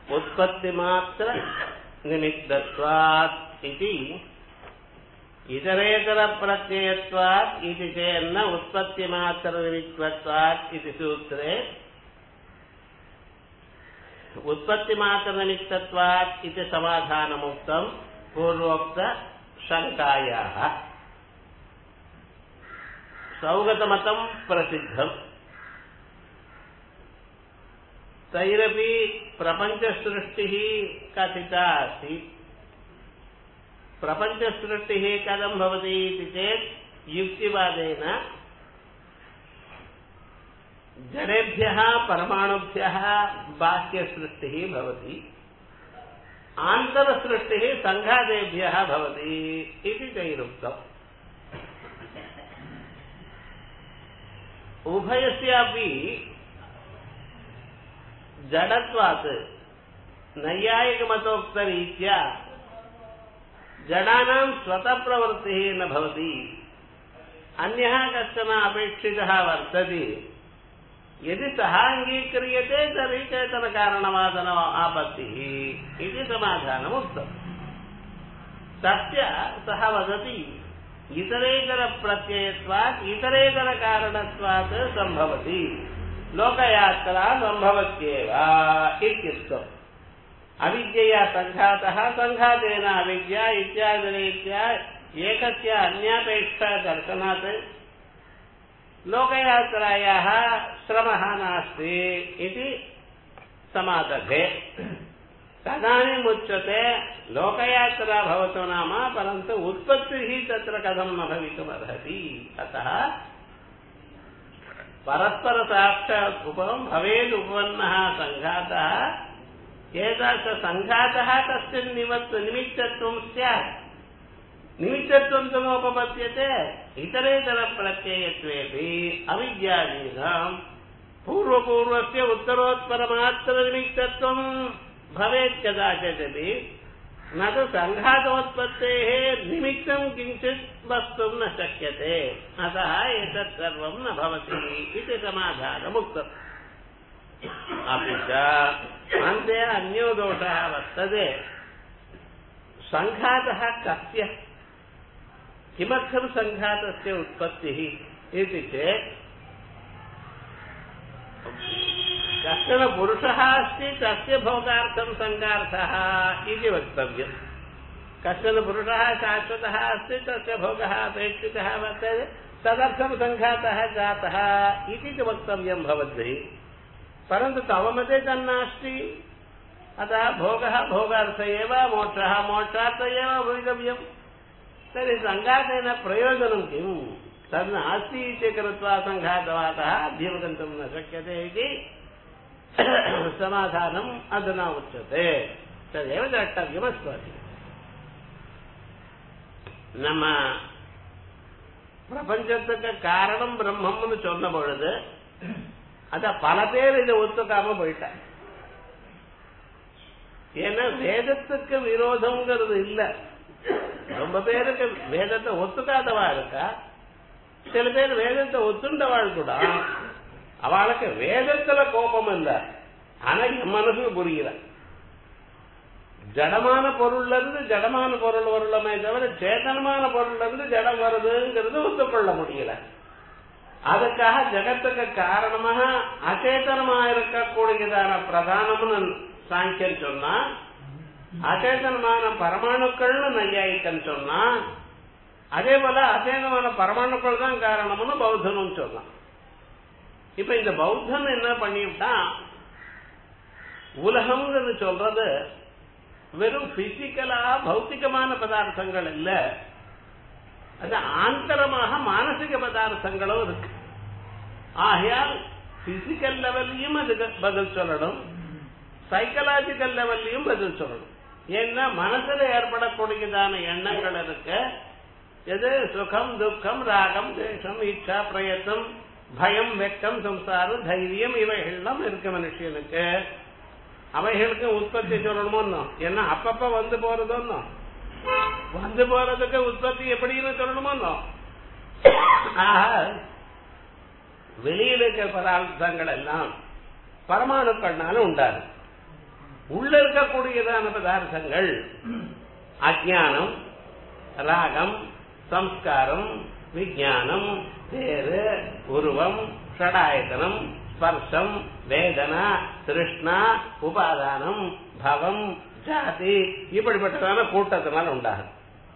उत्पत्तिमात्र निमित्तत्वात् इति इतरेतरप्रत्ययत्वात् इति चेन्न उत्पत्तिमात्रनिमित्तत्वात् इति सूत्रे उत्पत्तिमात्रनिमित्तत्वात् इति समाधानमुक्तम् पूर्वोक्तशङ्कायाः सौगतमतं प्रसिद्धम् तैरपि प्रपञ्चसृष्टिः कथिता अस्ति प्रपञ्चसृष्टिः कथं भवति इति चेत् युक्तिवादेन जडेभ्यः परमाणुभ्यः बाह्यसृष्टिः भवति आन्तरसृष्टिः सङ्घातेभ्यः भवति इति तैरुक्तम् उभयस्यापि जडत्वात् नैयायिकमतोक्तरीत्या जडानां स्वतःप्रवृत्तिः न भवति अन्यः कश्चन अपेक्षितः वर्तते यदि सः अङ्गीक्रियते तर्हि चेतनकारणवादन आपत्तिः इति समाधानम् उक्तम् तस्य सः वदति इतरेतरप्रत्ययत्वात् इतरेतरकारणत्वात् सम्भवति लोकयात्रा सम्भवत्येव इत्युक्तम् अविद्यया सङ्घातः सङ्घातेन अविद्या इत्यादिरीत्या एकस्य अन्यापेक्षा दर्शनात् लोकयात्रायाः श्रमः नास्ति इति समादधे तदानीम् उच्यते लोकयात्रा भवतु नाम परन्तु उत्पत्तिः तत्र कथं न भवितुमर्हति अतः परस्परसाक्षात् उपम् भवेद् उपपन्नः सङ्घातः एतादृशसङ्घातः कश्चित् निमत् निमित्तत्वं स्यात् निमित्तत्वं तु नोपपद्यते इतरेतरप्रत्ययत्वेपि अविद्यादीनाम् पूर्वपूर्वस्य उत्तरोत्तरमात्रनिमित्तत्वं भवेत् कदाचिदपि न तु सङ्घातोत्पत्तेः निमित्तं किञ्चित् वक्तुं न शक्यते अतः एतत् सर्वं न भवति इति समाधानमुक्तम् अपि च अन्ते अन्यो दोषः वर्तते सङ्घातः कस्य किमर्थं सङ्घातस्य उत्पत्तिः इति चेत् कश्चन पुरुषः अस्ति तस्य भोगार्थं सङ्गार्थः इति वक्तव्यम् कश्चन पुरुषः शाश्वतः अस्ति तस्य भोगः अपेक्षितः वर्तते तदर्थं सङ्घातः जातः इति च वक्तव्यं भवद्भिः परन्तु तव मते तन्नास्ति अतः भोगः भोगार्थ एव मोक्षः मोक्षार्थ एव भवितव्यम् तर्हि सङ्घातेन प्रयोजनं किम् तन्नास्ति इति कृत्वा सङ्घातवातः अध्यवगन्तुं न शक्यते इति समाधानम् अधुना उच्यते तदेव द्रष्टव्यमस्माभिः நம்ம பிரபஞ்சத்துக்கு காரணம் பிரம்மம்னு சொன்ன பொழுது அத பல பேர் இதை ஒத்துக்காம போயிட்டாங்க ஏன்னா வேதத்துக்கு விரோதம்ங்கிறது இல்ல ரொம்ப பேருக்கு வேதத்தை ஒத்துக்காதவா இருக்கா சில பேர் வேதத்தை ஒத்துண்டவாள் கூட அவளுக்கு வேதத்துல கோபம் இல்ல ஆனா என் மனசுக்கு புரியல ஜடமான பொருள்ல இருந்து ஜடமான பொருள் வரலமே தவிர சேதனமான பொருள்ல இருந்து ஜடம் வருதுங்கிறது ஒத்துக்கொள்ள முடியல அதுக்காக ஜகத்துக்கு காரணமாக அச்சேதனமா இருக்கக்கூடியதான பிரதானம்னு சாங்கியன் சொன்னா அச்சேதனமான பரமாணுக்கள்னு நையாயிக்கன் சொன்னா அதே போல அச்சேதனமான பரமாணுக்கள் தான் காரணம்னு பௌத்தனும் சொன்னான் இப்ப இந்த பௌத்தன் என்ன பண்ணிவிட்டான் உலகம்ங்கிறது சொல்றது வெறும் பிசிக்கலா பௌத்திகமான பதார்த்தங்கள் இல்ல அது ஆந்தரமாக மானசிக பதார்த்தங்களும் இருக்கு ஆகையால் பிசிக்கல் லெவல்லையும் அதுக்கு பதில் சொல்லணும் சைக்கலாஜிக்கல் லெவல்லையும் பதில் சொல்லணும் ஏன்னா மனசுல ஏற்படக்கூடியதான எண்ணங்கள் இருக்கு எது சுகம் துக்கம் ராகம் தேசம் இச்சா பிரயத்தம் பயம் வெக்கம் சம்சாரம் தைரியம் இவைகள்லாம் இருக்கு மனுஷனுக்கு அவைகளுக்கு உற்பத்தி சொல்லணுமோ ஏன்னா அப்பப்ப வந்து போறதோ வந்து போறதுக்கு உற்பத்தி எப்படின்னு சொல்லணுமோ ஆக வெளியில் இருக்கிற பதார்த்தங்கள் எல்லாம் பரமாணுக்கள்னால உண்டாது உள்ள இருக்கக்கூடியதான பதார்த்தங்கள் அஜானம் ராகம் சம்ஸ்காரம் விஜயானம் பேரு உருவம் ஷடாயத்தனம் ஸ்பர்ஷம் வேதனா திருஷ்ணா உபாதானம் பவம் ஜாதி இப்படிப்பட்டதான கூட்டத்தினால் உண்டாகும்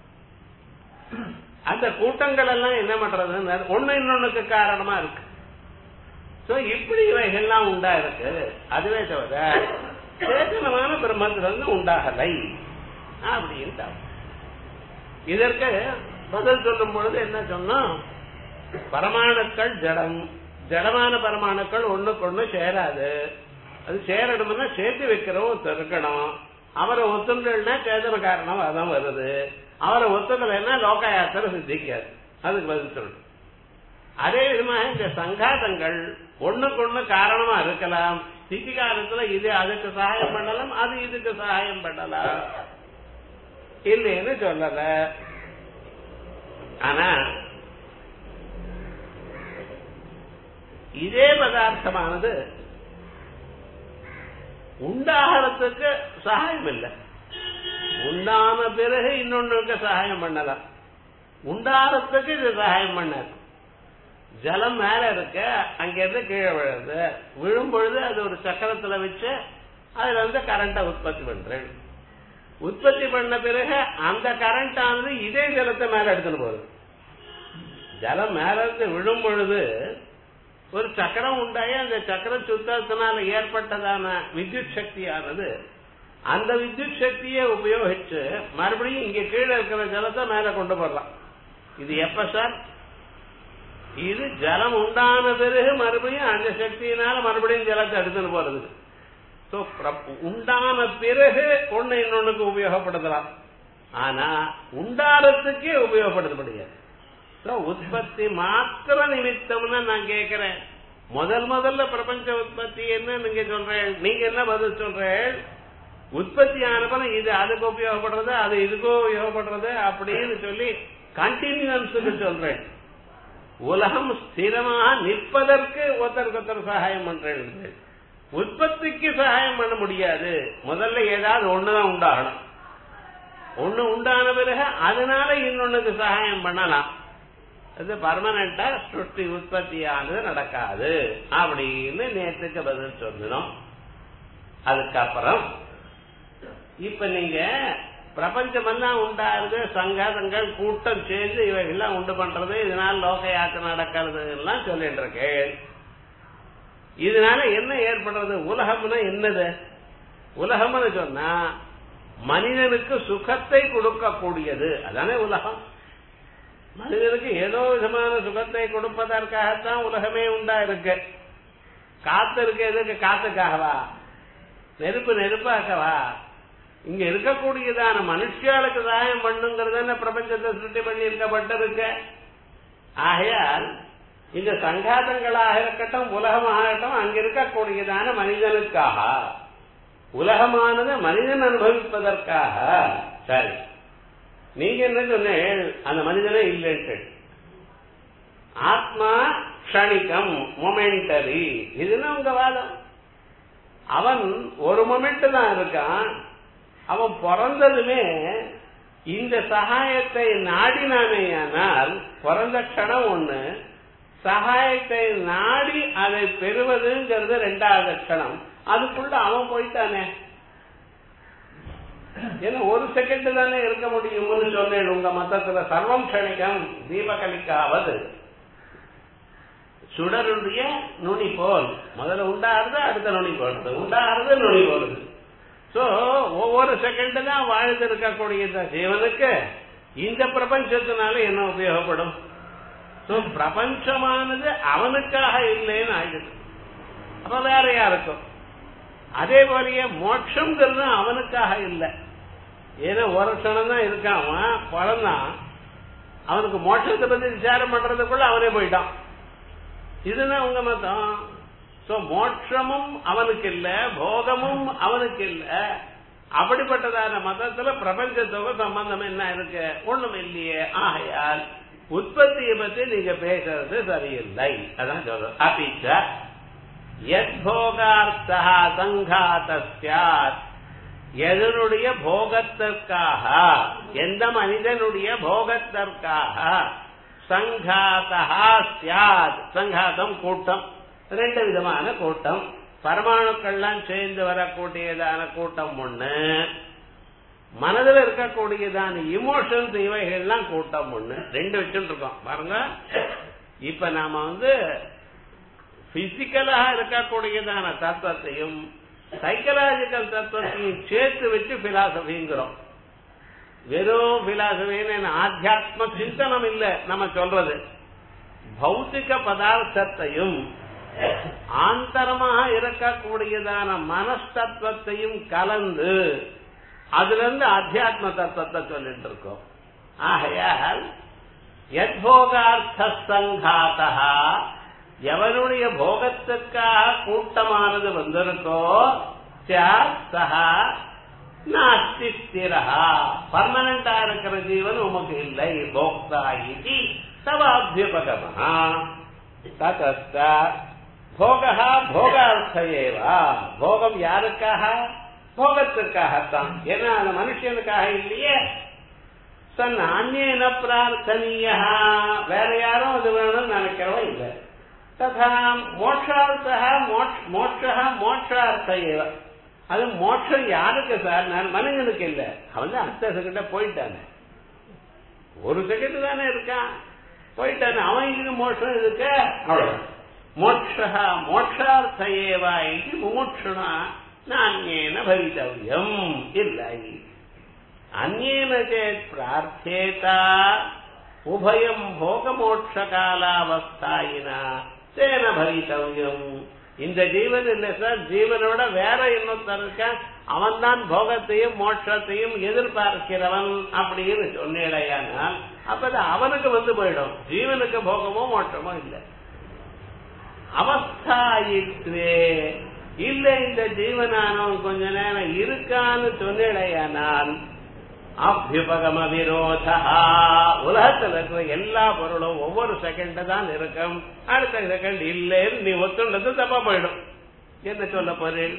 அந்த கூட்டங்கள் எல்லாம் என்ன பண்றதுன்னு ஒண்ணு இன்னொன்னுக்கு காரணமா இருக்கு சோ இப்படி இவைகள்லாம் உண்டா இருக்கு அதுவே தவிர சேதனமான பிரம்மத்திலிருந்து உண்டாகலை அப்படின்னு இதற்கு பதில் சொல்லும் பொழுது என்ன சொன்னோம் பரமாணுக்கள் ஜடம் ஜடமான பரமாணுக்கள் ஒண்ணுக்கு ஒண்ணு சேராது அது சேரணும்னா சேர்த்து வைக்கிறவங்க இருக்கணும் அவரை ஒத்துண்டா சேதன காரணம் அதான் வருது அவரை ஒத்துக்கலைன்னா லோகாயாத்திரை சித்திக்காது அதுக்கு பதில் சொல்லணும் அதே விதமாக இந்த சங்காதங்கள் ஒண்ணுக்கு ஒண்ணு காரணமா இருக்கலாம் சித்தி காலத்துல இது அதுக்கு சகாயம் பண்ணலாம் அது இதுக்கு சகாயம் பண்ணலாம் இல்லைன்னு சொல்லல ஆனா இதே பதார்த்தமானது உண்டாகிறதுக்கு சகாயம் இல்லை உண்டான பிறகு இன்னொன்னுக்கு சகாயம் பண்ணலாம் உண்டாகிறதுக்கு இது சகாயம் பண்ணாது ஜலம் மேல இருக்க அங்கிருந்து கீழே விழுது விழும் பொழுது அது ஒரு சக்கரத்துல வச்சு அதுல இருந்து கரண்ட உற்பத்தி பண்றேன் உற்பத்தி பண்ண பிறகு அந்த கரண்ட் ஆனது இதே ஜலத்தை மேல எடுத்துட்டு போகுது ஜலம் மேல இருந்து விழும் பொழுது ஒரு சக்கரம் உண்டாயி அந்த சக்கரம் சுத்தத்தினால ஏற்பட்டதான வித்யுத் சக்தியானது அந்த வித்யுத் சக்தியை உபயோகிச்சு மறுபடியும் இங்க கீழே இருக்கிற ஜலத்தை மேல கொண்டு போடலாம் இது எப்ப சார் இது ஜலம் உண்டான பிறகு மறுபடியும் அந்த சக்தியினால மறுபடியும் ஜலத்தை எடுத்துட்டு போறது உண்டான பிறகு ஒண்ணு இன்னொன்னுக்கு உபயோகப்படுத்தலாம் ஆனா உண்டானத்துக்கே உபயோகப்படுத்த முடியாது உற்பத்தி மாத்திர நிமித்தம்னு நான் கேக்குறேன் முதல் முதல்ல பிரபஞ்ச உற்பத்தி என்ன நீங்க சொல்றேன் நீங்க என்ன பதில் சொல்றேன் உற்பத்தி ஆனப்பன இது அதுக்கு உபயோகப்படுறது அது இதுக்கோ உபயோகப்படுறது அப்படின்னு சொல்லி கண்டினியூன்ஸுக்கு சொல்றேன் உலகம் ஸ்திரமாக நிற்பதற்கு ஒருத்தருக்கு ஒருத்தர் சகாயம் பண்றேன் உற்பத்திக்கு சகாயம் பண்ண முடியாது முதல்ல ஏதாவது ஒண்ணுதான் உண்டாகணும் ஒண்ணு உண்டான பிறகு அதனால இன்னொன்னுக்கு சகாயம் பண்ணலாம் அது பர்மனண்டா சுட்டி உற்பத்தியானது நடக்காது அப்படின்னு நேற்றுக்கு பதில் சொல்லணும் அதுக்கப்புறம் இப்ப நீங்க பிரபஞ்சமெல்லாம் உண்டாகுது சங்காதங்கள் கூட்டம் சேர்ந்து இவைகள்லாம் உண்டு பண்றது இதனால லோக யாத்திரை நடக்கிறது எல்லாம் சொல்லிட்டு இருக்கேன் இதனால என்ன ஏற்படுறது உலகம்னா என்னது உலகம்னு சொன்னா மனிதனுக்கு சுகத்தை கொடுக்கக்கூடியது அதானே உலகம் மனிதனுக்கு ஏதோ விதமான சுகத்தை கொடுப்பதற்காகத்தான் உலகமே உண்டா இருக்கு காத்து இருக்கு எதுக்கு காத்துக்காகவா நெருப்பு நெருப்பாக்கவா இங்க இருக்கக்கூடியதான மனுஷியாளுக்கு சகாயம் பண்ணுங்கிறது பிரபஞ்சத்தை சுட்டி பண்ணி இருக்கப்பட்டிருக்க ஆகையால் இந்த சங்காதங்களாக இருக்கட்டும் உலகமாகட்டும் அங்க இருக்கக்கூடியதான மனிதனுக்காக உலகமானது மனிதன் அனுபவிப்பதற்காக சரி நீங்க என்ன சொன்னேன் அந்த மனிதனே இல்லைன்ட்டு ஆத்மா க்ஷணிகம் மொமெண்டரி இதுதான் உங்க வாதம் அவன் ஒரு மொமெண்ட் தான் இருக்கான் அவன் பிறந்ததுமே இந்த சகாயத்தை நாடினானேயானால் பிறந்த க்ஷணம் ஒண்ணு சகாயத்தை நாடி அதை பெறுவதுங்கிறது ரெண்டாவது க்ஷணம் அதுக்குள்ள அவன் போயிட்டானே ஏன்னா ஒரு செகண்ட் தானே இருக்க முடியும்னு சொன்னேன் உங்க மத்தத்துல சர்வம் க்ஷணிகம் தீபகலிக்காவது சுடருடைய நுனி போல் முதல்ல உண்டாகிறது அடுத்த நுனி போடுறது உண்டாகிறது நுனி போடுது சோ ஒவ்வொரு செகண்ட் தான் வாழ்ந்து இருக்கக்கூடிய இந்த ஜீவனுக்கு இந்த பிரபஞ்சத்தினால என்ன உபயோகப்படும் சோ பிரபஞ்சமானது அவனுக்காக இல்லைன்னு ஆயிடுது அப்ப வேற யாருக்கும் அதே போலயே மோட்சம்ங்கிறது அவனுக்காக இல்லை ஏன்னா ஒரு க்ஷணம் தான் இருக்கான் அவன் பழந்தான் அவனுக்கு மோட்சத்தை பத்தி விசாரம் பண்றதுக்குள்ள அவனே போயிட்டான் இதுதான் உங்க மதம் சோ மோட்சமும் அவனுக்கு இல்ல போகமும் அவனுக்கு இல்ல அப்படிப்பட்டதான மதத்துல பிரபஞ்சத்தோட சம்பந்தம் என்ன இருக்கு ஒண்ணும் இல்லையே ஆகையால் உற்பத்தியை பத்தி நீங்க பேசுறது சரியில்லை அதான் சொல்றோம் அபிச்ச எத் போகார்த்தா சங்காத்த எதனுடைய போகத்திற்காக எந்த மனிதனுடைய போகத்திற்காக சங்காதா சியாத் சங்காதம் கூட்டம் ரெண்டு விதமான கூட்டம் பரமாணுக்கள்லாம் சேர்ந்து வரக்கூடியதான கூட்டம் ஒண்ணு மனதில் இருக்கக்கூடியதான இமோஷன்ஸ் இவைகள்லாம் கூட்டம் ஒண்ணு ரெண்டு வச்சுட்டு இருக்கோம் பாருங்க இப்ப நாம வந்து பிசிக்கலாக இருக்கக்கூடியதான தத்துவத்தையும் சைக்கலாஜிக்கல் தத்துவத்தையும் சேர்த்து வச்சு பிலாசபிங்கிறோம் வெறும் பிலாசபின்னு ஆத்தியாத்ம சிந்தனம் இல்ல நம்ம சொல்றது பௌத்திக பதார்த்தத்தையும் ஆந்தரமாக இருக்கக்கூடியதான மனஸ்தத்துவத்தையும் கலந்து அதுல இருந்து அத்தியாத்ம தத்துவத்தை சொல்லிட்டு இருக்கோம் ஆகையால் யத்போகார்த்த சங்காத்தா எவனுடைய போகத்துக்காக கூட்டமானது வந்திருக்கோ சஹா நாஸ்தி ஸ்திரஹா பர்மனண்டா இருக்கிற ஜீவன் உமக்கு இல்லை போக்தா இது தவாபியுபகமா ததஸ்த போகா போகார்த்த ஏவா போகம் யாருக்காக போகத்திற்காகத்தான் ஏன்னா அந்த மனுஷனுக்காக இல்லையே தன் அந்நியன பிரார்த்தனீய வேற யாரும் அது வேணும்னு நினைக்கிறவன் இல்லை ததா மோட்சார்த்த மோட்ச மோட்சார்த்த ஏவ அது மோட்சம் யாருக்கு சார் நான் மனிதனுக்கு இல்ல அவன் தான் அடுத்த செகண்ட போயிட்டானே ஒரு செகண்ட் தானே இருக்கான் போயிட்டானே அவன் இதுக்கு மோட்சம் இருக்கு மோட்சா மோட்சார்த்த ஏவா இது முமுட்சுனா நானியேன பவித்தவியம் இல்லை அந்நேன சேத் பிரார்த்தேதா உபயம் போகமோட்ச காலாவஸ்தாயினா சேன பவித்தவியம் இந்த ஜீவன் இல்லை சார் ஜீவனோட வேற இன்னொருத்தர் இருக்கான் அவன் தான் போகத்தையும் மோட்சத்தையும் எதிர்பார்க்கிறவன் அப்படின்னு சொன்னேடையானால் அப்ப அவனுக்கு வந்து போயிடும் ஜீவனுக்கு போகமோ மோட்சமோ இல்லை அவஸ்தாயித்வே இல்ல இந்த ஜீவனானவன் கொஞ்ச நேரம் இருக்கான்னு சொன்னேடையானால் அபியுபகம விரோதா உலகத்தில் இருக்கிற எல்லா பொருளும் ஒவ்வொரு செகண்ட் தான் இருக்கும் அடுத்த செகண்ட் இல்லைன்னு நீ ஒத்துண்டது தப்பா போயிடும் என்ன சொல்ல போறேன்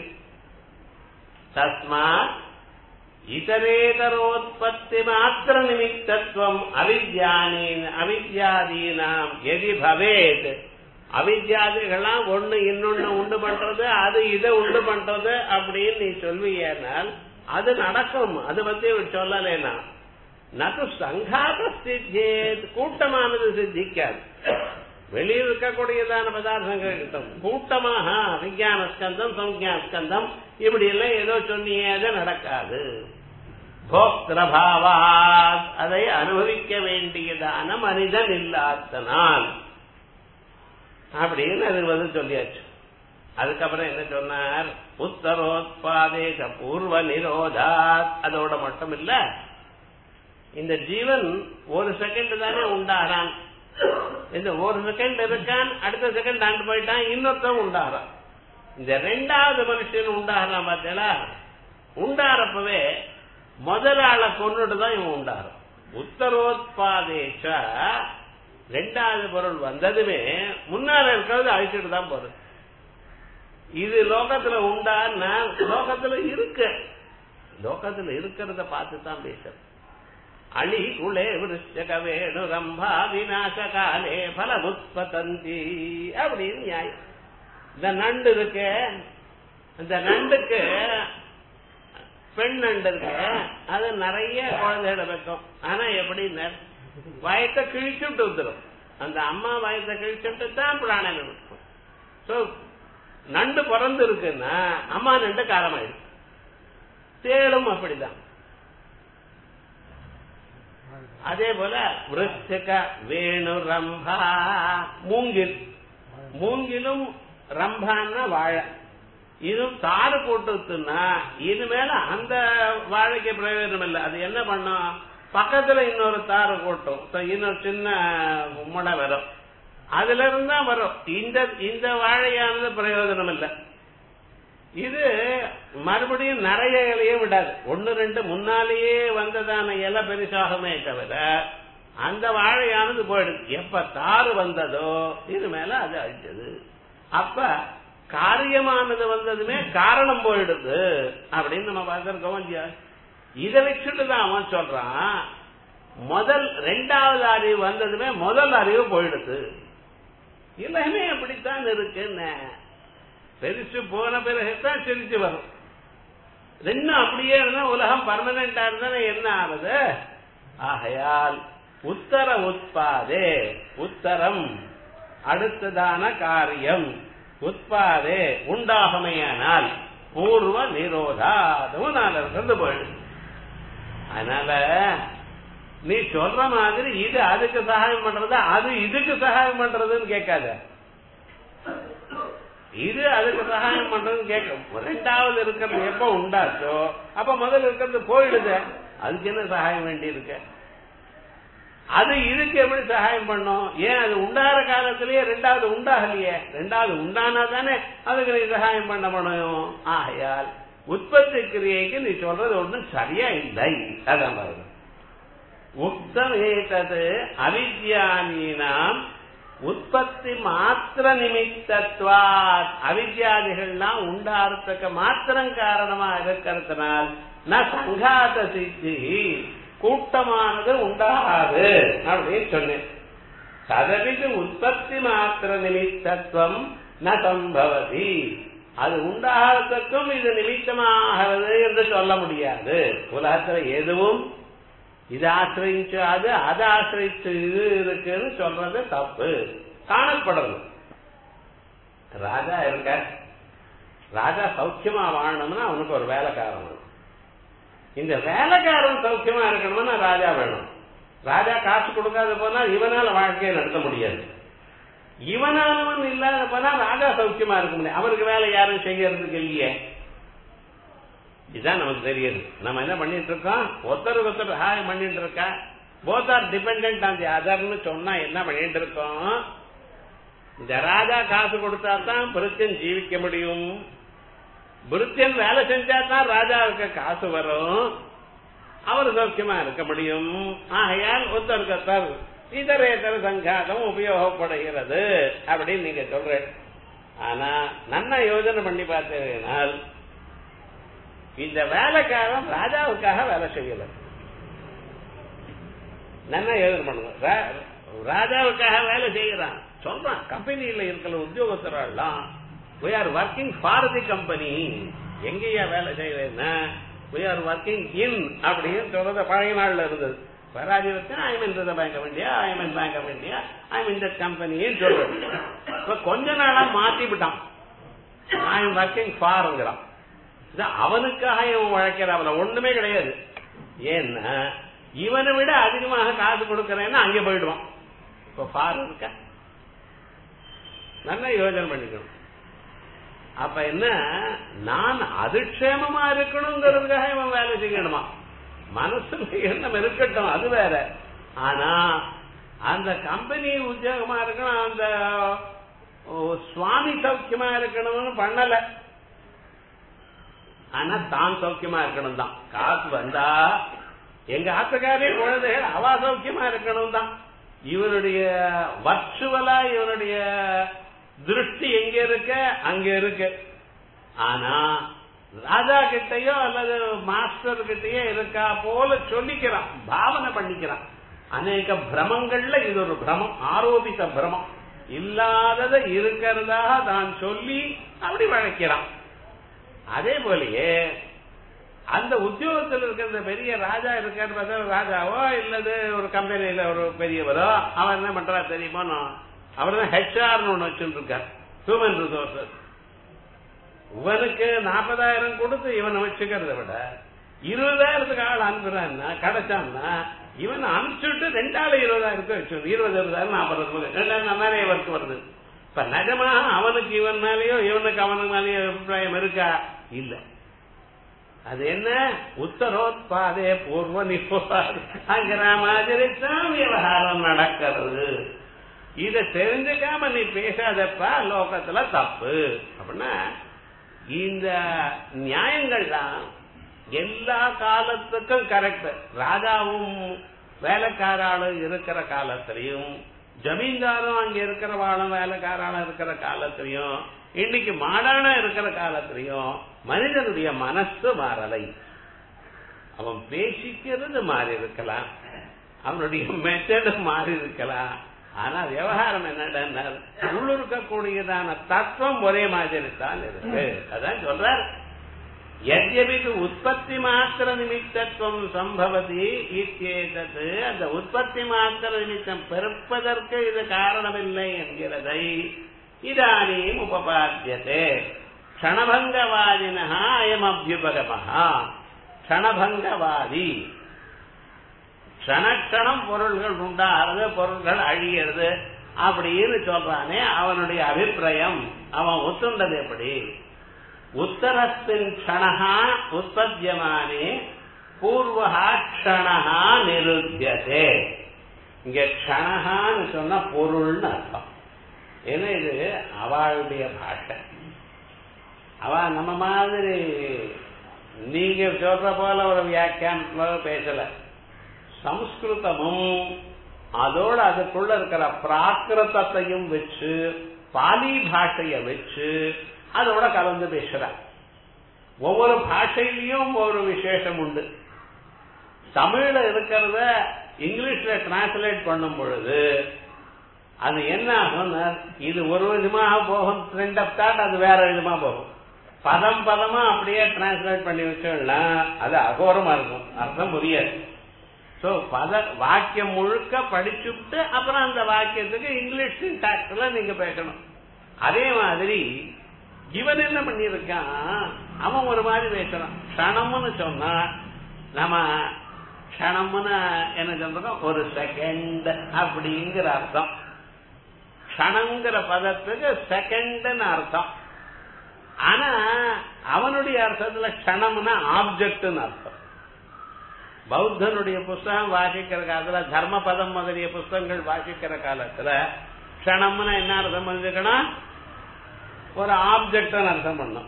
தஸ்மா இதரேதரோத்பத்தி மாத்திர நிமித்தத்துவம் அவித்யானீன் அவித்யாதீனாம் எதி பவேத் அவித்யாதிகள்லாம் ஒண்ணு இன்னொன்னு உண்டு பண்றது அது இதை உண்டு பண்றது அப்படின்னு நீ சொல்வியனால் அது நடக்கும் அது பத்தி சொல்லலைனா நது சங்காத சித்தியேத் கூட்டமானது சித்திக்காது வெளியில் இருக்கக்கூடியதான பதார்த்தங்கள் கிட்டும் கூட்டமாக விஞ்ஞான ஸ்கந்தம் சஞ்ஞான ஸ்கந்தம் இப்படி எல்லாம் ஏதோ சொன்னியே அது நடக்காது போக்திரபாவா அதை அனுபவிக்க வேண்டியதான மனிதன் இல்லாதனால் அப்படின்னு அது வந்து சொல்லியாச்சு அதுக்கப்புறம் என்ன சொன்னார் உத்தரோத்பாதேச பூர்வ நிரோதாத் அதோட மட்டும் இல்ல இந்த ஜீவன் ஒரு செகண்ட் தானே உண்டாகிறான் இந்த ஒரு செகண்ட் இருக்கான் அடுத்த செகண்ட் ஆண்டு போயிட்டான் இன்னொருத்தன் உண்டாகிறான் இந்த ரெண்டாவது மனுஷன் உண்டாகிறான் பார்த்தீங்களா உண்டாறப்பவே முதல் ஆளை கொண்டுட்டு தான் இவன் உண்டாகிறான் உத்தரோத்பாதேச ரெண்டாவது பொருள் வந்ததுமே முன்னால இருக்கிறது அழிச்சிட்டு தான் போறது இது லோகத்துல உண்டான்னா லோகத்துல இருக்கு லோகத்துல இருக்கிறத பார்த்து தான் பேசுற அழி குளே விருஷக வேணு ரம்பா விநாச காலே பல உற்பத்தி அப்படின்னு நியாயம் இந்த நண்டு இருக்கு இந்த நண்டுக்கு பெண் நண்டு இருக்கு அது நிறைய குழந்தைகளை வைக்கும் ஆனா எப்படி வயத்தை கிழிச்சுட்டு வந்துடும் அந்த அம்மா வயத்தை கிழிச்சுட்டு தான் பிராணம் இருக்கும் சோ நண்டு பிறந்து இருக்குன்னா அம்மா நண்டு காலமாயிடும் தேளும் அப்படிதான் அதே போல விருச்சிக வேணு ரம்பா மூங்கில் மூங்கிலும் ரம்பான்னா வாழை இதுவும் தாறு போட்டுன்னா இனிமேல அந்த வாழைக்கு பிரயோஜனம் இல்லை அது என்ன பண்ணும் பக்கத்துல இன்னொரு தாறு போட்டும் இன்னொரு சின்ன முடை வரும் அதுல இருந்தா வரும் இந்த இந்த வாழையானது பிரயோஜனம் இல்லை இது மறுபடியும் நிறைய இலையே விடாது ஒன்னு ரெண்டு முன்னாலேயே வந்ததான இலை பெருசாகுமே தவிர அந்த வாழையானது போயிடுது எப்ப தாறு வந்ததோ இது மேல அது அழிச்சது அப்ப காரியமானது வந்ததுமே காரணம் போயிடுது அப்படின்னு நம்ம பார்த்திருக்கோம் இல்லையா இதை வச்சுட்டு தான் அவன் சொல்றான் முதல் ரெண்டாவது அறிவு வந்ததுமே முதல் அறிவு போயிடுது எல்லாமே அப்படித்தான் இருக்குன்னு பெருசு போன பிறகுதான் சிரிச்சு வரும் ரெண்டும் அப்படியே இருந்தா உலகம் பர்மனண்டா இருந்தா என்ன ஆகுது ஆகையால் உத்தர உட்பாதே உத்தரம் அடுத்ததான காரியம் உட்பாதே உண்டாகுமையானால் பூர்வ நிரோதாதும் நான் இருந்து போயிடும் அதனால நீ சொல்ற மாதிரி இது அதுக்கு சகாயம் பண்றது அது இதுக்கு சகாயம் பண்றதுன்னு கேட்காத இது அதுக்கு சகாயம் பண்றதுன்னு கேட்க ரெண்டாவது இருக்கிறது எப்ப உண்டாச்சோ அப்ப முதல்ல இருக்கிறது போயிடுது அதுக்கு என்ன சகாயம் வேண்டி இருக்க அது இதுக்கு எப்படி சகாயம் பண்ணும் ஏன் அது உண்டாகிற காலத்திலேயே ரெண்டாவது உண்டாகலையே ரெண்டாவது உண்டானா தானே அதுக்கு நீ சகாயம் பண்ண முடியும் ஆகையால் உற்பத்தி கிரியைக்கு நீ சொல்றது ஒண்ணும் சரியா இல்லை அதான் பாருங்க உக்தம் ஏதது அவித்யானீனாம் உற்பத்தி மாத்திர நிமித்தத்வா அவித்யாதிகள்லாம் உண்டாறதுக்கு மாத்திரம் காரணமா இருக்கிறதுனால் ந சங்காத சித்தி கூட்டமானது உண்டாகாது அப்படின்னு சொன்னேன் சதவிது உற்பத்தி மாத்திர நிமித்தத்துவம் ந சம்பவதி அது உண்டாகிறதுக்கும் இது நிமித்தமாகிறது என்று சொல்ல முடியாது உலகத்துல எதுவும் இது ஆசிரியிச்சு அது அதை ஆசிரியிச்சு இது இருக்குன்னு சொல்றது தப்பு காணப்படுறது ராஜா இருக்க ராஜா சௌக்கியமா வாழணும்னா அவனுக்கு ஒரு வேலைக்காரன் வேணும். இந்த வேலைக்காரன் சௌக்கியமா இருக்கணும்னா ராஜா வேணும் ராஜா காசு கொடுக்காத போனா இவனால வாழ்க்கையை நடத்த முடியாது இவனானவன் இல்லாத போனா ராஜா சௌக்கியமா இருக்க முடியாது அவருக்கு வேலை யாரும் செய்யறதுக்கு இல்லையே இதுதான் நமக்கு தெரியுது நம்ம என்ன பண்ணிட்டு இருக்கோம் ஒருத்தருக்கு ஒருத்தர் சகாயம் பண்ணிட்டு இருக்கா both are depend on the அதர்னு சொன்னா என்ன பண்ணிட்டு இருக்கோம் இந்த ராஜா காசு கொடுத்தா தான் பிரித்தன் ஜீவிக்க முடியும் பிரித்தன் வேலை செஞ்சா தான் ராஜாவுக்கு காசு வரும் அவர் சௌக்கியமா இருக்க முடியும் ஆகையால் ஒருத்தருக்கு ஒருத்தர் இதரேதர சங்காதம் உபயோகப்படுகிறது அப்படின்னு நீங்க சொல்ற ஆனா நன்னா யோஜனை பண்ணி பார்த்தீங்கன்னால் இந்த வேலைக்காரன் ராஜாவுக்காக வேலை செய்யல நல்லா யோசனை பண்ணுங்க ரா- ராஜாவுக்காக வேலை செய்யறான் சொல்றான் கம்பெனியில இருக்கிற உத்தியோகத்தரெல்லாம் we are working for the company எங்கேயா வேலை செய்யறேன்னா we are ஒர்க்கிங் இன் அப்படின்னு சொல்றது பழைய நாள்ல இருந்தது பராஜயத்தை I'm in bank of India I'm in bank of India I'm இந்த கம்பெனின்னு சொல்றது இப்ப கொஞ்ச நாளா மாத்தி விட்டான் ஐம் ஒர்க்கிங் ஃபார்ங்கிறான் இது அவனுக்காக இவன் உழைக்கிற அவன ஒண்ணுமே கிடையாது ஏன்னா இவனை விட அதிகமாக காசு கொடுக்கறேன்னா அங்கே போயிடுவான் இப்ப ஃபார் இருக்க நல்லா யோசனை பண்ணிக்கணும் அப்ப என்ன நான் அதிக்ஷேமமா இருக்கணுங்கிறதுக்காக இவன் வேலை செய்யணுமா மனசுல எண்ணம் இருக்கட்டும் அது வேற ஆனா அந்த கம்பெனி உத்தியோகமா இருக்கணும் அந்த ஓ, சுவாமி சௌக்கியமா இருக்கணும்னு பண்ணல ஆனா தான் சௌக்கியமா இருக்கணும் தான் காசு வந்தா எங்க ஆத்துக்காரே குழந்தைகள் அவா சௌக்கியமா இருக்கணும் தான் இவனுடைய வர்ச்சுவலா இவனுடைய திருஷ்டி எங்க இருக்க அங்க இருக்கு ஆனா ராஜா கிட்டயோ அல்லது மாஸ்டர் கிட்டயோ இருக்கா போல சொல்லிக்கிறான் பாவனை பண்ணிக்கிறான் அநேக பிரமங்கள்ல இது ஒரு பிரமம் ஆரோபித்த பிரமம் இல்லாததை இருக்கிறதாக தான் சொல்லி அப்படி வழைக்கிறான் அதே போலயே அந்த உத்தியோகத்தில் இருக்கிற பெரிய ராஜா இருக்காரு பார்த்தா ராஜாவோ இல்லது ஒரு கம்பெனியில ஒரு பெரியவரோ அவன் என்ன பண்றா தெரியுமா அவர் தான் ஹெச்ஆர்னு ஒண்ணு வச்சுட்டு இருக்கார் ஹியூமன் ரிசோர்சஸ் இவனுக்கு நாற்பதாயிரம் கொடுத்து இவனை வச்சுக்கிறத விட இருபதாயிரத்துக்கு ஆள் அனுப்புறான்னா கிடைச்சான்னா இவன் அனுப்பிச்சுட்டு ரெண்டாவது இருபதாயிரத்தை வச்சு இருபது இருபதாயிரம் நாற்பது ரூபாய் ரெண்டாயிரம் நிறைய ஒர்க் வருது இப்ப நிஜமாக அவனுக்கு இவன் மேலேயோ இவனுக்கு அவனுக்கு மேலேயோ அபிப்பிராயம் இருக்கா இல்ல அது என்ன உத்தரோத்பாதே பூர்வ நிப்போங்கிற மாதிரி தான் விவகாரம் நடக்கிறது இத தெரிஞ்சுக்காம நீ பேசாதப்பா லோகத்துல தப்பு அப்படின்னா இந்த நியாயங்கள்லாம் எல்லா காலத்துக்கும் கரெக்ட் ராஜாவும் வேலைக்காராலும் இருக்கிற காலத்திலையும் ஜமீன்தாரும் அங்க இருக்கிறவாளும் வேலைக்காராலும் இருக்கிற காலத்திலையும் இன்னைக்கு மாடான இருக்கிற காலத்திலையும் மனிதனுடைய மனசு மாறலை அவன் பேசிக்கிறது மாறி இருக்கலாம் அவனுடைய மெத்தடு மாறி இருக்கலாம் ஆனா விவகாரம் என்னடா உள்ளிருக்கக்கூடியதான தத்துவம் ஒரே மாதிரி தான் இருக்கு அதான் சொல்றார் எத்யபிது உற்பத்தி மாத்திர நிமித்தத்துவம் சம்பவதி இத்தேதது அந்த உற்பத்தி மாத்திர நிமித்தம் பிறப்பதற்கு இது காரணமில்லை என்கிறதை இதானீம் உபபாத்தியதே க்ஷணபங்கவாதினா அயம் அபியுபகமஹா க்ஷணபங்கவாதி க்ஷணக்ஷணம் பொருள்கள் உண்டாகிறது பொருள்கள் அழியிறது அப்படின்னு சொல்றானே அவனுடைய அபிப்பிராயம் அவன் ஒத்துண்டது எப்படி உத்தரஸ்மின் க்ஷணஹா உற்பத்தியமானே பூர்வஹா க்ஷணஹா நிருத்தியதே இங்க க்ஷணஹான்னு சொன்னா பொருள்னு அர்த்தம் ஏன்னா இது அவளுடைய பாஷை அவ நம்ம மாதிரி நீங்க சொல்ற போல ஒரு வியாக்கியானம் பேசல சம்ஸ்கிருதமும் அதோட அதுக்குள்ள இருக்கிற பிராகிருதத்தையும் வச்சு பாலி பாஷைய வச்சு அதோட கலந்து பேசுற ஒவ்வொரு பாஷையிலையும் ஒரு விசேஷம் உண்டு தமிழ்ல இருக்கிறத இங்கிலீஷ்ல டிரான்ஸ்லேட் பண்ணும் பொழுது அது என்ன ஆகும் இது ஒரு விதமாக போகும் ட்ரெண்ட் ஆஃப் தாட் அது வேற விதமா போகும் பதம் பதமா அப்படியே டிரான்ஸ்லேட் பண்ணி வச்சோம்னா அது அகோரமா இருக்கும் அர்த்தம் புரியாது சோ பத வாக்கியம் முழுக்க படிச்சுட்டு அப்புறம் அந்த வாக்கியத்துக்கு இங்கிலீஷ் டாக்டர்ல நீங்க பேசணும் அதே மாதிரி இவன் என்ன பண்ணிருக்கான் அவன் ஒரு மாதிரி பேசுறான் க்ஷணம்னு சொன்னா நம்ம க்ஷணம்னு என்ன சொல்றோம் ஒரு செகண்ட் அப்படிங்கிற அர்த்தம் க்ஷணங்கிற பதத்துக்கு செகண்ட்னு அர்த்தம் ஆனா அவனுடைய அர்த்தத்துல க்ஷணம்னா ஆப்ஜெக்ட்னு அர்த்தம் பௌத்தனுடைய புஸ்தகம் வாசிக்கிற காலத்துல தர்ம பதம் முதலிய புஸ்தகங்கள் வாசிக்கிற காலத்துல க்ஷணம்னா என்ன அர்த்தம் பண்ணிருக்கணும் ஒரு ஆப்ஜெக்ட் அர்த்தம் பண்ணும்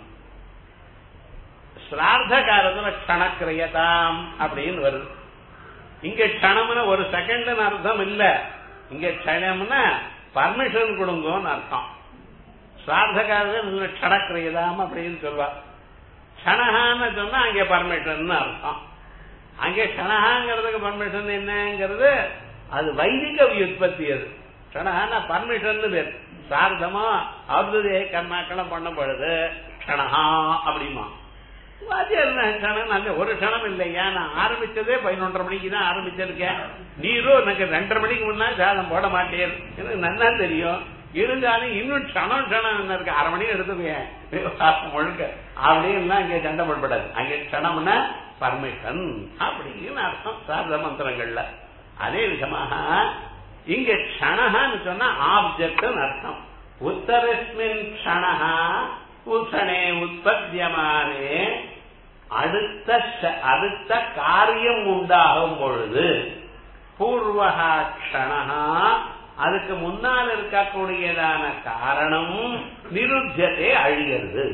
ஸ்ரார்த்த காலத்துல க்ஷணக்கிரியதாம் அப்படின்னு வருது இங்க க்ஷணம்னா ஒரு செகண்ட் அர்த்தம் இல்ல இங்க க்ஷணம்னா பர்மிஷன் கொடுங்கன்னு அர்த்தம் ஸ்ரார்த்த காலத்துல க்ஷணக்கிரியதாம் அப்படின்னு சொல்வா க்ஷணஹான்னு சொன்னா அங்க பர்மிஷன் அர்த்தம் அங்கே க்ஷணஹாங்கிறதுக்கு பர்மிஷன் என்னங்கிறது அது வைதிக உற்பத்தி அது க்ஷணஹான்னா பர்மிஷன் பேர் சார்த்தமா அபிருதய கர்மாக்களும் பண்ண பொழுது க்ஷணஹா அப்படிமா வாத்தியார் ஒரு க்ஷணம் இல்லையா நான் ஆரம்பிச்சதே பதினொன்றரை மணிக்கு தான் ஆரம்பிச்சிருக்கேன் நீரும் எனக்கு ரெண்டரை மணிக்கு முன்னா சாதம் போட மாட்டேன் எனக்கு நன்னா தெரியும் இருந்தாலும் இன்னும் க்ஷணம் க்ஷணம் என்ன இருக்கு அரை மணி எடுத்துக்குவேன் முழுக்க அப்படின்னு அங்கே சண்டை போடப்படாது அங்கே க்ஷணம்னா பர்மிஷன் அப்படின்னு அர்த்தம் சாரத மந்திரங்கள்ல அதே விதமாக இங்க க்ஷணஹான்னு சொன்னா ஆப்ஜெக்ட் அர்த்தம் உத்தரஸ்மின் க்ஷணஹா உத்தனே உற்பத்தியமானே அடுத்த அடுத்த காரியம் உண்டாகும் பொழுது பூர்வகா க்ஷணஹா அதுக்கு முன்னால் இருக்கக்கூடியதான காரணம் நிருத்தியத்தை அழிகிறது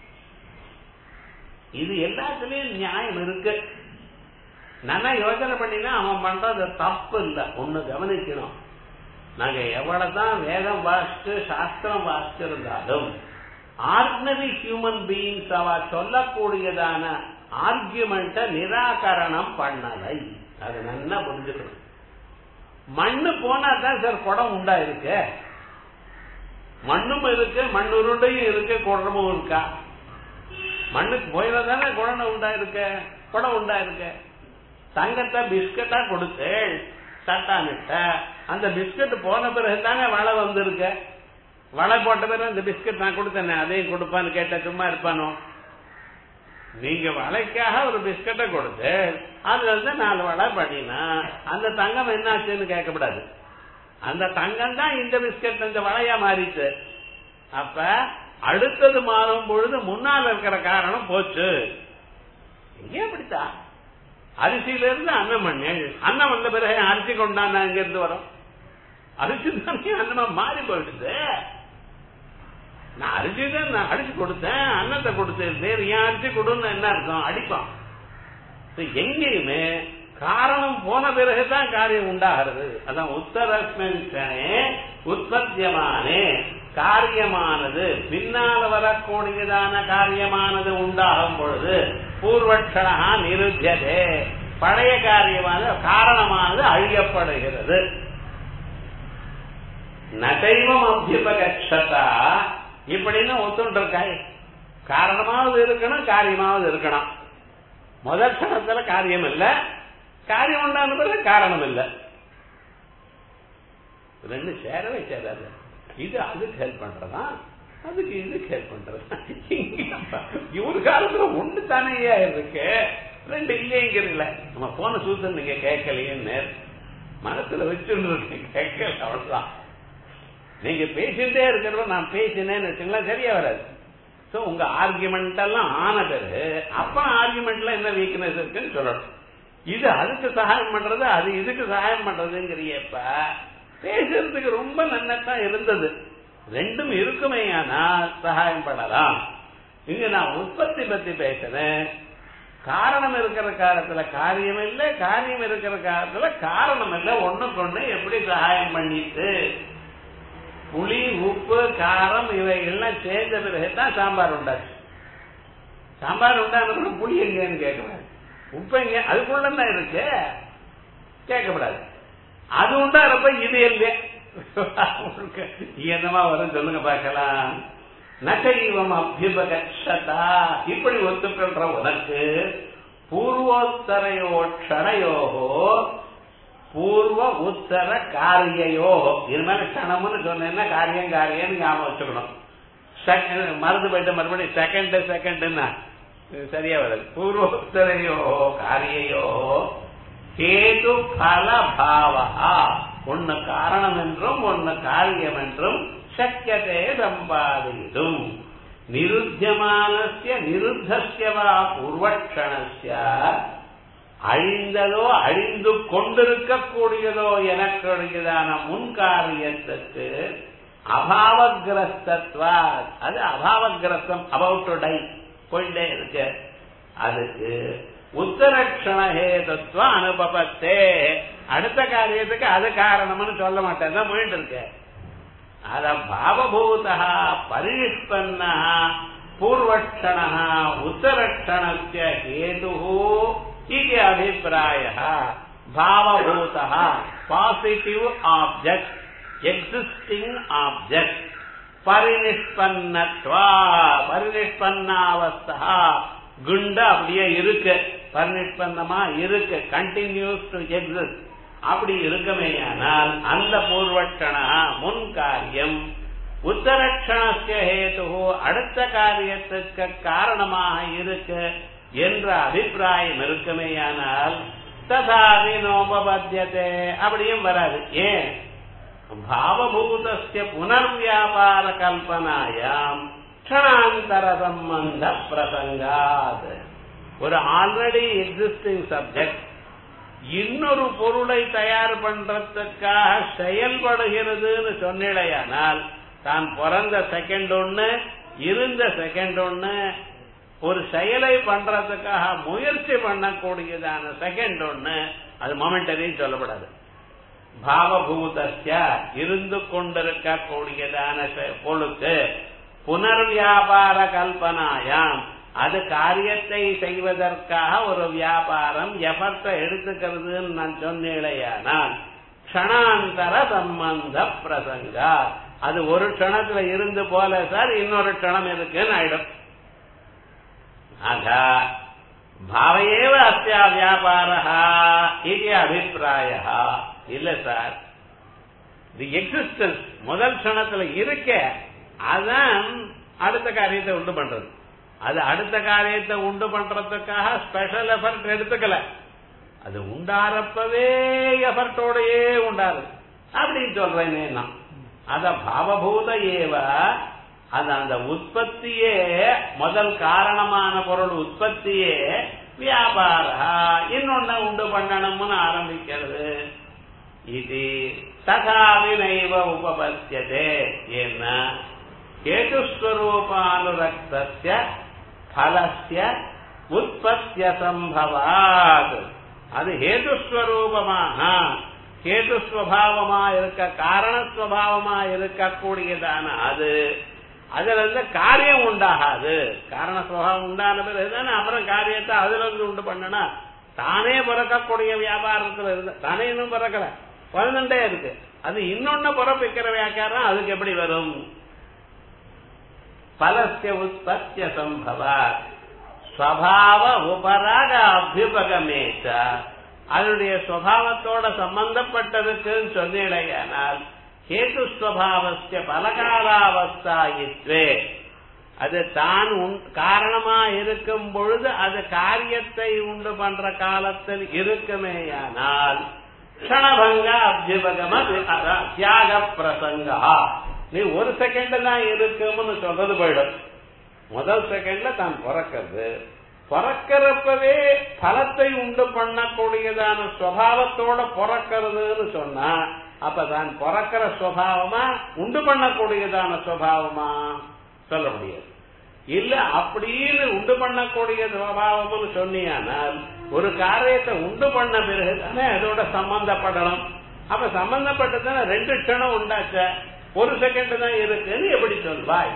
இது எல்லாத்துலயும் நியாயம் இருக்கு நல்லா யோசனை பண்ணினா அவன் பண்றது தப்பு இல்ல ஒண்ணு கவனிக்கணும் நாங்க எவ்வளவுதான் வேதம் வாசிச்சு சாஸ்திரம் வாசிச்சிருந்தாலும் ஆர்டினரி ஹியூமன் பீயிங்ஸ் அவ சொல்லக்கூடியதான ஆர்கியூமெண்ட நிராகரணம் பண்ணலை அது நல்லா புரிஞ்சுக்கணும் மண்ணு போனா தான் சார் குடம் உண்டா இருக்கு மண்ணும் இருக்கு மண் உருண்டையும் இருக்கு குடமும் இருக்கா மண்ணுக்கு போயில தானே குழந்தை உண்டா இருக்க குடம் உண்டா இருக்க தங்கத்தை பிஸ்கட்டா கொடுத்து தட்டானிட்ட அந்த பிஸ்கட் போன பிறகு தானே வளை வந்திருக்க வளை போட்ட பிறகு அந்த பிஸ்கட் நான் கொடுத்தேனே அதையும் கொடுப்பான்னு கேட்ட சும்மா இருப்பானோ நீங்க வளைக்காக ஒரு பிஸ்கட்டை கொடுத்து அதுல இருந்து நாலு வளை பண்ணினா அந்த தங்கம் என்னாச்சுன்னு கேட்கக்கூடாது அந்த தங்கம் தான் இந்த பிஸ்கட் இந்த வளையா மாறிச்சு அப்ப அடுத்தது மாறும் பொழுது முன்னால் இருக்கிற காரணம் போச்சு எங்கே அப்படித்தான் அரிசியில இருந்து அன்னம் மண்ணல் அன்னம் வந்த பிறகு அரிசி கொண்டாந்து அங்க இருந்து வரும் அரிசி தானே அன்னமா மாறி போயிடுது நான் அரிசி தான் நான் அரிசி கொடுத்தேன் அன்னத்தை கொடுத்தேன் வேறு ஏன் அரிசி கொடுன்னு என்ன அர்த்தம் அடிப்பான் எங்கேயுமே காரணம் போன பிறகுதான் காரியம் உண்டாகிறது அதான் உத்தரஸ்மின் உற்பத்தியமானே காரியமானது பின்னால் வரக்கூடியதான காரியமானது உண்டாகும் பொழுது பூர்வட்சணா நிருத்தியதே பழைய காரியமானது காரணமானது அழியப்படுகிறது நகைவம் அபியுபகட்சதா இப்படின்னு ஒத்துட்டு இருக்காய் காரணமாவது இருக்கணும் காரியமாவது இருக்கணும் முதல் கணத்துல காரியம் இல்ல காரியம் உண்டானதுல காரணம் இல்ல ரெண்டு சேரவே சேராது இது அதுக்கு ஹெல்ப் பண்றதா அதுக்கு இதுக்கு ஹெல்ப் பண்றதா இவரு காலத்துல ஒண்ணு தானே இருக்கு ரெண்டு இல்லைங்கிறீங்கள நம்ம போன சூத்திரம் நீங்க கேட்கலையேன்னு மனசுல வச்சுருக்கேன் கேட்கல அவ்வளவுதான் நீங்க பேசிட்டே இருக்கிறப்ப நான் பேசினேன்னு வச்சுங்களேன் சரியா வராது சோ உங்க ஆர்குமெண்ட் எல்லாம் ஆன பிறகு அப்ப ஆர்குமெண்ட்ல என்ன வீக்னஸ் இருக்குன்னு சொல்லணும் இது அதுக்கு சகாயம் பண்றது அது இதுக்கு சகாயம் பண்றதுங்கிறியப்ப பேசுறதுக்கு ரொம்ப நன்னத்தான் இருந்தது ரெண்டும் இருக்குமே ஆனால் சகாயம் பண்ணலாம் இங்க நான் உற்பத்தி பத்தி பேசுறேன் காரணம் இருக்கிற காலத்துல காரியம் இல்லை காரியம் இருக்கிற காலத்துல காரணம் இல்லை ஒண்ணுக்கு ஒண்ணு எப்படி சகாயம் பண்ணிட்டு புளி உப்பு காரம் இவைகள்லாம் சேர்ந்த பிறகுதான் சாம்பார் உண்டாச்சு சாம்பார் உண்டான புளி எங்கன்னு கேட்கக்கூடாது உப்பு எங்க அதுக்குள்ள தான் இருக்கு கேட்கக்கூடாது அது உண்டானப்ப இது இல்லை என்னமா வரும் சொல்லுங்க பார்க்கலாம் நகைவம் அபியுபகட்சதா இப்படி ஒத்துக்கொள்ற உனக்கு பூர்வோத்தரையோ க்ஷணையோகோ பூர்வ உத்தர காரியையோ இது மேல கணம்னு சொன்னேன்னா காரியம் காரியம் ஞாபகம் வச்சுக்கணும் மறந்து போயிட்டு மறுபடியும் செகண்ட் செகண்ட்னா சரியா வருது பூர்வ உத்தரையோ காரியையோ கேது பல பாவா ஒன்னு காரணம் என்றும் ஒன்னு காரியம் என்றும் சக்கியதே சம்பாதிதும் நிருத்தியமானசிய நிருத்தசியவா பூர்வக்ஷணசிய அழிந்ததோ அழிந்து கொண்டிருக்கக்கூடியதோ எனக்குடையதான முன்காரியத்துக்கு அபாவகிரஸ்தத்வா அது அபாவகிரஸ்தம் அபவுட் டு டை போயிட்டே இருக்கு அதுக்கு உத்தரக்ஷண ஹேதத்துவ அனுபவத்தே அடுத்த காரியத்துக்கு அது காரணம்னு சொல்ல மாட்டேன் தான் போயிட்டு இருக்கு அத பாவபூதா பரிஷ்பன்ன பூர்வக்ஷண உத்தரக்ஷணஸ்ய ஹேது இது அபிப்பிராய பாவபூத பாசிட்டிவ் ஆப்ஜெக்ட் எக்ஸிஸ்டிங் ஆப்ஜெக்ட் பரிநிஷ்பன்னத்வா பரிநிஷ்பன்னாவஸ்தா குண்ட அப்படியே இருக்கு பரிநிஷ்பன்னமா இருக்கு கண்டினியூஸ் டு எக்ஸிஸ்ட் அப்படி இருக்குமேயானால் அந்த பூர்வட்சணா முன் காரியம் உத்தரக்ஷணஸ்ய ஹேது அடுத்த காரியத்துக்கு காரணமாக இருக்கு என்ற அபிப்பிராயம் இருக்குமேயானால் ததாதி நோபபத்தியதே அப்படியும் வராது ஏன் பாவபூதஸ்ய புனர்வியாபார கல்பனாயாம் க்ஷணாந்தர சம்பந்த பிரசங்காத் ஒரு ஆல்ரெடி எக்ஸிஸ்டிங் சப்ஜெக்ட் இன்னொரு பொருளை தயார் பண்றதுக்காக செயல்படுகிறதுன்னு சொன்னிலையானால் தான் பிறந்த செகண்ட் ஒண்ணு இருந்த செகண்ட் ஒண்ணு ஒரு செயலை பண்றதுக்காக முயற்சி பண்ணக்கூடியதான செகண்ட் ஒண்ணு அது மொமெண்டரின்னு சொல்லப்படாது பாவபூதஸ்ய இருந்து கொண்டிருக்கக்கூடியதான பொழுது புனர்வியாபார கல்பனாயாம் அது காரியத்தை செய்வதற்காக ஒரு வியாபாரம் எஃபர்ட்டை எடுத்துக்கிறதுன்னு நான் சொன்னேடையானால் க்ஷணாந்தர சம்பந்த பிரசங்கா அது ஒரு க்ஷணத்துல இருந்து போல சார் இன்னொரு க்ஷணம் இருக்குன்னு ஆயிடும் ஆக பாவையேவ அஸ்யா வியாபார இது அபிப்பிராய இல்ல சார் தி எக்ஸிஸ்டன்ஸ் முதல் க்ஷணத்துல இருக்க அதான் அடுத்த காரியத்தை உண்டு பண்றது அது அடுத்த காரியத்தை உண்டு பண்றதுக்காக ஸ்பெஷல் எஃபர்ட் எடுத்துக்கல அது உண்டாரப்பவே எஃபர்ட்டோடயே உண்டாரு அப்படின்னு சொல்றேனே நான் அத பாவபூத ஏவ அது அந்த உற்பத்தியே முதல் காரணமான பொருள் உற்பத்தியே வியாபார இன்னொன்னு உண்டு பண்ணணும்னு ஆரம்பிக்கிறது இது தகாவினைவ உபபத்தியதே என்ன கேதுஸ்வரூபானுரக்தஸ்ய பலஸ்ய உற்பத்திய சம்பவாத் அது ஹேதுஸ்வரூபமாக கேதுஸ்வபாவமா இருக்க காரணஸ்வபாவமா இருக்கக்கூடியதான அது அதுல இருந்து காரியம் உண்டாகாது காரண சுவாவம் உண்டான பிறகு தானே அப்புறம் காரியத்தை அதுல இருந்து உண்டு பண்ணனா தானே பிறக்கக்கூடிய வியாபாரத்துல இருந்து தானே இன்னும் பிறக்கல பிறந்துட்டே இருக்கு அது இன்னொன்னு பிறப்பிக்கிற வியாக்காரம் அதுக்கு எப்படி வரும் பலசிய உற்பத்திய சம்பவ ஸ்வபாவ உபராக அபியுபகமேச்ச அதனுடைய சுவாவத்தோட சம்பந்தப்பட்டதுக்குன்னு சொன்னீடையானால் கேது ஸ்வபாவஸ்ய பலகாலாவஸ்தாயித்வே அது தான் காரணமா இருக்கும் பொழுது அது காரியத்தை உண்டு பண்ற காலத்தில் இருக்குமேயானால் க்ஷணபங்க அபியுபகம தியாக பிரசங்கா நீ ஒரு செகண்ட் தான் இருக்கும்னு சொல்றது போயிடும் முதல் செகண்ட்ல தான் பிறக்கிறது பிறக்கிறப்பவே பலத்தை உண்டு பண்ணக்கூடியதான சுவாவத்தோட பிறக்கிறதுன்னு சொன்னா அப்ப தான் பிறக்கிற சுவாவமா உண்டு பண்ணக்கூடியதான சுவாவமா சொல்ல முடியாது இல்ல அப்படின்னு உண்டு பண்ணக்கூடிய சுவாவம்னு சொன்னியானால் ஒரு காரியத்தை உண்டு பண்ண பிறகு தானே அதோட சம்பந்தப்படணும் அப்ப சம்பந்தப்பட்டதுன்னா ரெண்டு க்ஷணம் உண்டாச்ச ஒரு செகண்ட் தான் இருக்குன்னு எப்படி சொல்வாய்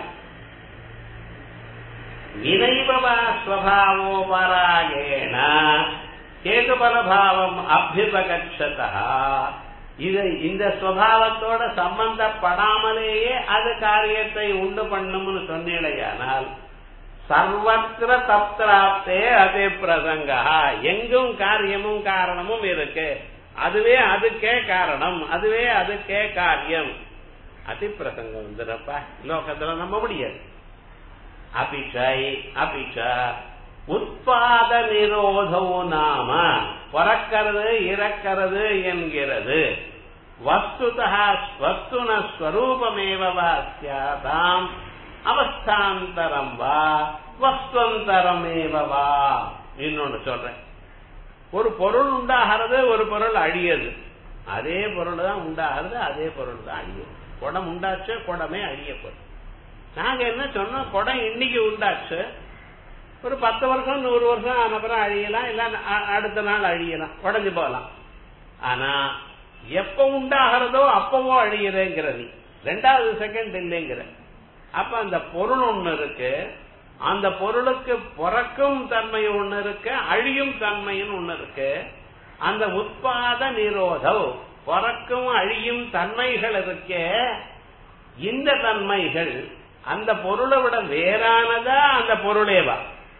வினைவா ஸ்வபாவோபராகேண கேதுபலபாவம் அபியுபகட்சதா இது இந்த சுவாவத்தோட சம்பந்தப்படாமலேயே அது காரியத்தை உண்டு பண்ணும்னு சொன்னீடையானால் சர்வத்திர தப்திராப்தே அதே பிரசங்கா எங்கும் காரியமும் காரணமும் இருக்கு அதுவே அதுக்கே காரணம் அதுவே அதுக்கே காரியம் அதி பிரசங்கம் வந்துடப்பா லோகத்துல நம்ப முடியாது அபிச்சை அபிச்ச உற்பாத நிரோதோ நாம பிறக்கிறது இறக்கிறது என்கிறது வஸ்துதா வஸ்துன ஸ்வரூபமேவா சியாதாம் அவஸ்தாந்தரம் வா வஸ்துவந்தரமேவா இன்னொன்னு சொல்றேன் ஒரு பொருள் உண்டாகிறது ஒரு பொருள் அழியது அதே பொருள் தான் உண்டாகிறது அதே பொருள் தான் அழியுது குடம் உண்டாச்சு குடமே அழியப்படும் நாங்க என்ன சொன்னோம் குடம் இன்னைக்கு உண்டாச்சு ஒரு பத்து வருஷம் நூறு வருஷம் அப்புறம் அழியலாம் இல்ல அடுத்த நாள் அழியலாம் உடஞ்சு போகலாம் ஆனா எப்ப உண்டாகிறதோ அப்பவோ அழியுறேங்கிற நீ ரெண்டாவது செகண்ட் இல்லைங்கிற அப்ப அந்த பொருள் ஒண்ணு இருக்கு அந்த பொருளுக்கு பிறக்கும் தன்மை ஒண்ணு இருக்கு அழியும் தன்மைன்னு ஒண்ணு இருக்கு அந்த உற்பாத நிரோதம் பிறக்கும் அழியும் தன்மைகள் இருக்கே இந்த தன்மைகள் அந்த பொருளை விட வேறானதா அந்த பொருளேவா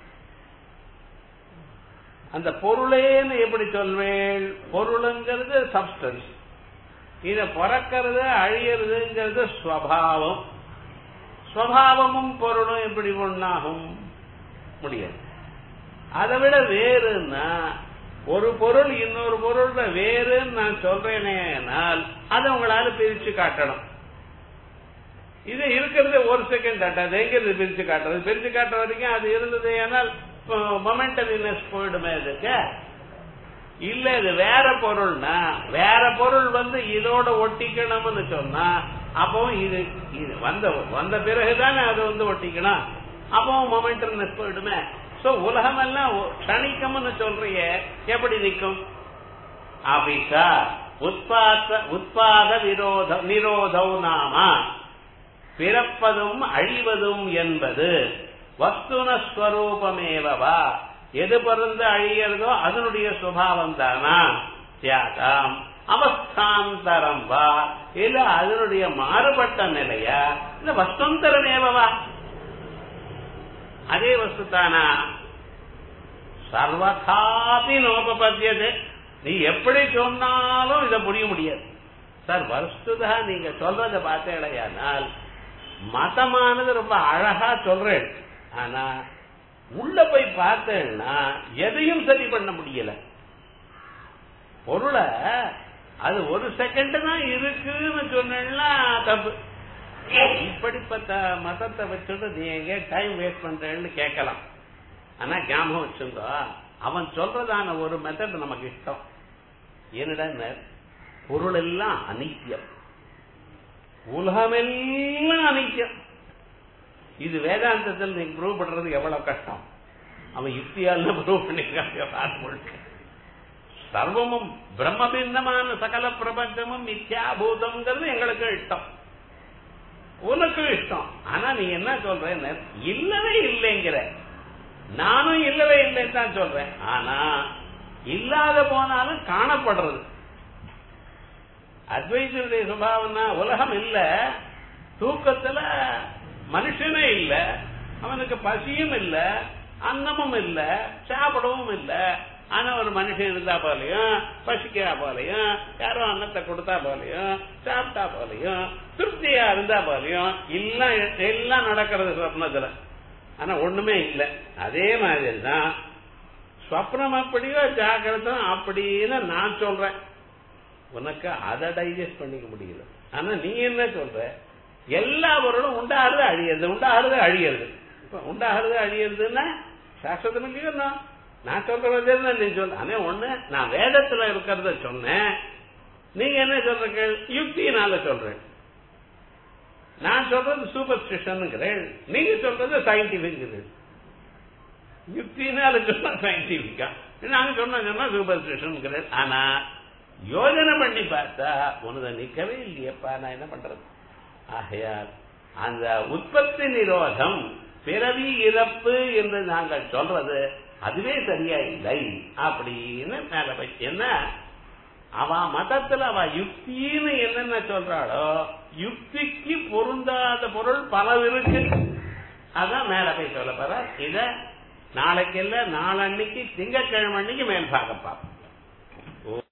அந்த பொருளேன்னு எப்படி சொல்வேள் பொருளுங்கிறது சப்ஸ்டன்ஸ் இத பிறக்கிறது அழியறதுங்கிறது ஸ்வபாவம் ஸ்வபாவமும் பொருளும் எப்படி ஒண்ணாகும் முடியாது அதை விட வேறுன்னா ஒரு பொருள் இன்னொரு பொருள்ல வேறுன்னு நான் சொல்றேனேனால் அதை உங்களால பிரிச்சு காட்டணும் இது இருக்கிறது ஒரு செகண்ட் அது எங்கிறது பிரிச்சு காட்டுறது பிரிச்சு காட்டுற வரைக்கும் அது இருந்தது ஏனால் மொமெண்டலினஸ் போயிடுமே இதுக்கு இல்ல இது வேற பொருள்னா வேற பொருள் வந்து இதோட ஒட்டிக்கணும்னு சொன்னா அப்பவும் இது இது வந்த வந்த பிறகுதானே அது வந்து ஒட்டிக்கணும் அப்பவும் மொமெண்டலினஸ் போயிடுமே சோ உலகம் எல்லாம் கணிக்கம்னு சொல்றிய எப்படி நிக்கும் அபிஷா உத்பாத உத்பாத விரோத நிரோதௌ நாமா பிறப்பதும் அழிவதும் என்பது வஸ்துனஸ்வரூபமேவா எது பிறந்து அழியறதோ அதனுடைய சுபாவம் தானா தியாகம் அவஸ்தாந்தரம் வா இல்ல அதனுடைய மாறுபட்ட நிலையா இல்ல வஸ்துந்தரமேவா அதே வஸ்து தானா சர்வதாபி நோபபத்தியது நீ எப்படி சொன்னாலும் இதை புரிய முடியாது சார் வஸ்துதா நீங்க சொல்றத பார்த்தேடையானால் மதமானது ரொம்ப அழகா சொல்றேன் ஆனா உள்ள போய் பார்த்தேன்னா எதையும் சரி பண்ண முடியல பொருளை அது ஒரு செகண்ட் தான் இருக்குன்னு சொன்னா தப்பு இப்படிப்பட்ட மதத்தை வச்சுட்டு நீ எங்க டைம் வேஸ்ட் பண்றேன்னு கேட்கலாம் ஆனா ஞாபகம் வச்சுங்கோ அவன் சொல்றதான ஒரு மெத்தட் நமக்கு இஷ்டம் என்னடா பொருள் எல்லாம் அனித்தியம் உலகமெல்லாம் அனித்தியம் இது வேதாந்தத்தில் நீங்க ப்ரூவ் பண்றது எவ்வளவு கஷ்டம் அவன் யுக்தியால ப்ரூவ் பண்ணிருக்காங்க முழுக்க சர்வமும் பிரம்மபின்னமான சகல பிரபஞ்சமும் மித்யாபூதம்ங்கிறது எங்களுக்கு இஷ்டம் உனக்கு இஷ்டம் ஆனா நீ என்ன சொல்ற இல்லவே இல்லைங்கிற நானும் இல்லவே இல்லைன்னு தான் சொல்றேன் ஆனா இல்லாத போனாலும் காணப்படுறது அத்வைதனுடைய சுபாவம்னா உலகம் இல்ல தூக்கத்துல மனுஷனே இல்ல அவனுக்கு பசியும் இல்ல அன்னமும் இல்ல சாப்பிடவும் இல்ல ஆனா ஒரு மனுஷன் இருந்தா போலையும் பசிக்கிறா போலையும் யாரோ அன்னத்தை கொடுத்தா போலையும் சாப்பிட்டா போலையும் திருப்தியா இருந்தா போலையும் எல்லாம் எல்லாம் நடக்கிறது சொப்னத்துல ஆனா ஒண்ணுமே இல்லை அதே மாதிரி தான் ஸ்வப்னம் அப்படியோ ஜாக்கிரதம் அப்படின்னு நான் சொல்றேன் உனக்கு அதை டைஜஸ்ட் பண்ணிக்க முடியல ஆனா நீ என்ன சொல்ற எல்லா பொருளும் உண்டாகிறது அழியிறது உண்டாகிறது அழியிறது இப்ப உண்டாகிறது அழியிறதுன்னா சாஸ்திரத்துல இல்லையோ நான் நான் சொல்றது நீ சொல்ல ஆனா ஒண்ணு நான் வேதத்துல இருக்கிறத சொன்னேன் நீங்க என்ன சொல்றீங்க யுக்தினால சொல்றேன் நான் சொல்றது சூப்பர் ஸ்டிஷனுங்கிறேன் நீங்க சொல்றது சயின்டிபிக் யுக்தினால சொன்னா சயின்டிபிக்கா நாங்க சொன்ன சொன்னா சூப்பர் ஸ்டிஷன் ஆனா யோஜனை பண்ணி பார்த்தா உனது நிக்கவே இல்லையப்பா நான் என்ன பண்றது ஆகையால் அந்த உற்பத்தி நிரோதம் பிறவி இறப்பு என்று நாங்கள் சொல்றது அதுவே சரியா இல்லை அப்படின்னு மேல போய் என்ன அவ மதத்துல அவ யுக்தின்னு என்னென்ன சொல்றாளோ யுக்திக்கு பொருந்தாத பொருள் பல இருக்கு அதான் மேல போய் சொல்ல போற இத நாளைக்கு இல்ல நாளன்னைக்கு திங்கக்கிழமை அன்னைக்கு மேல் பார்க்க பார்ப்போம்